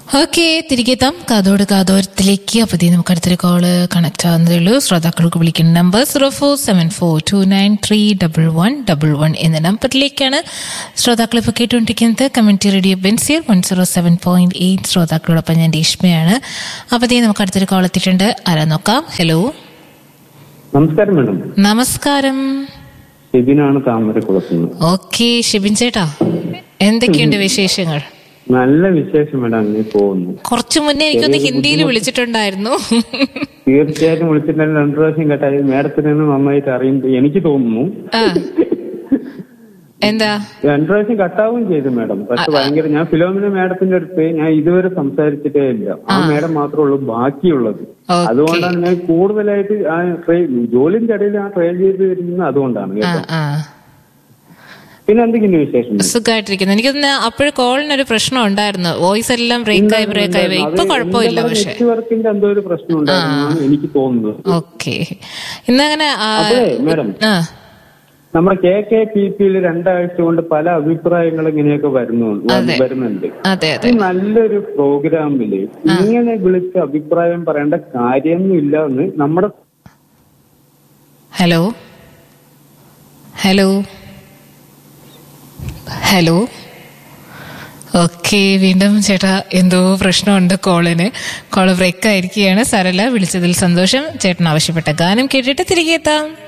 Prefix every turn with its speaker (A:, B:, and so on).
A: Okay തിരികെ എത്താം കാതോട് കാതോരത്തിലേക്ക് അപ്പോൾ നമുക്ക് അടുത്തൊരു കോള് കണക്ട് ആവുന്നതേ ഉള്ളൂ ശ്രോതാക്കൾക്ക് വിളിക്കുന്ന number zero four seven four two nine three double one double one എന്ന നമ്പറിലേക്കാണ് ശ്രോതാക്കൾ ഇപ്പോൾ കേട്ടുകൊണ്ടിരിക്കുന്നത് community radio Benziger one zero seven point eight ശ്രോതാക്കളോടൊപ്പം ഞാൻ രേഷ്മയാണ് അപ്പോൾ ദേ നമുക്ക് അടുത്തൊരു കോൾ എത്തിയിട്ടുണ്ട് ആരാ നോക്കാം ഹലോ
B: നമസ്കാരം മാഡം
A: നമസ്കാരം
B: ഷിബിനാണ് താമരക്കുളത്തുനിന്ന്
A: ഓക്കെ ഷിബിൻ ചേട്ടാ എന്തൊക്കെയുണ്ട് വിശേഷങ്ങൾ
B: നല്ല വിശേഷം മാഡം അങ്ങനെ പോകുന്നു
A: കുറച്ചു മുന്നേ എനിക്കൊന്ന് ഹിന്ദിയിൽ വിളിച്ചിട്ടുണ്ടായിരുന്നു
B: തീർച്ചയായിട്ടും വിളിച്ചിട്ടുണ്ടെങ്കിൽ രണ്ടു പ്രാവശ്യം കേട്ടാൽ മാഡത്തിന് നിന്ന് നന്നായിട്ട് അറിയുന്നത് എനിക്ക് തോന്നുന്നു
A: ആ എന്താ
B: രണ്ടു പ്രാവശ്യം കട്ടാവുകയും ചെയ്തു മാഡം പക്ഷെ ഭയങ്കര ഞാൻ ഫിലോമിന മാഡത്തിന്റെ അടുത്ത് ഞാൻ ഇതുവരെ സംസാരിച്ചിട്ടേ ഇല്ല ആ മാഡം മാത്രമേ ഉള്ളൂ ബാക്കിയുള്ളത്
A: ഓക്കേ.
B: അതുകൊണ്ടാണ് ഞാൻ കൂടുതലായിട്ട് ആ ട്രെയിൻ ജോലിന്റെ ഇടയിൽ ആ ട്രെയിൻ ചെയ്ത് വരുന്നത് അതുകൊണ്ടാണ്
A: ആ
B: കേട്ടോ
A: ആ
B: പിന്നെ എന്തെങ്കിലും വിശേഷം
A: സുഖമായിട്ടിരിക്കുന്നു എനിക്കൊന്ന് അപ്പോഴും കോളിനൊരു പ്രശ്നം ഉണ്ടായിരുന്നു വോയിസ് എല്ലാം ബ്രേക്ക് ആയി ബ്രേക്ക് ആയി പോയി. ഇപ്പൊ കുഴപ്പമില്ല പക്ഷെ
B: നെറ്റ്വർക്കിന്റെ എന്തോ ഒരു പ്രശ്നം ഉണ്ടായിരുന്നു എനിക്ക് തോന്നുന്നത്
A: ഓക്കെ ഇന്നങ്ങനെ ആ,
B: അതെ മാഡം
A: ആ
B: നമ്മുടെ കെ കെ പി പിയിൽ രണ്ടാഴ്ച കൊണ്ട് പല അഭിപ്രായങ്ങൾ ഇങ്ങനെയൊക്കെ വരുന്നു
A: അതെ.
B: വരുന്നുണ്ട്
A: അതെ
B: ഈ
A: അതെ
B: നല്ലൊരു പ്രോഗ്രാമില് ഇങ്ങനെ വിളിച്ച് അഭിപ്രായം പറയേണ്ട കാര്യമൊന്നുമില്ല എന്ന് നമ്മുടെ
A: ഹലോ ഹലോ ഹലോ ഓക്കെ വീണ്ടും ചേട്ടാ എന്തോ പ്രശ്നമുണ്ട് കോളിന് കോള് ബ്രേക്ക് ആയിരിക്കുകയാണ് സരല വിളിച്ചതിൽ സന്തോഷം ചേട്ടൻ ആവശ്യപ്പെട്ട ഗാനം കേട്ടിട്ട് തിരികെ എത്താം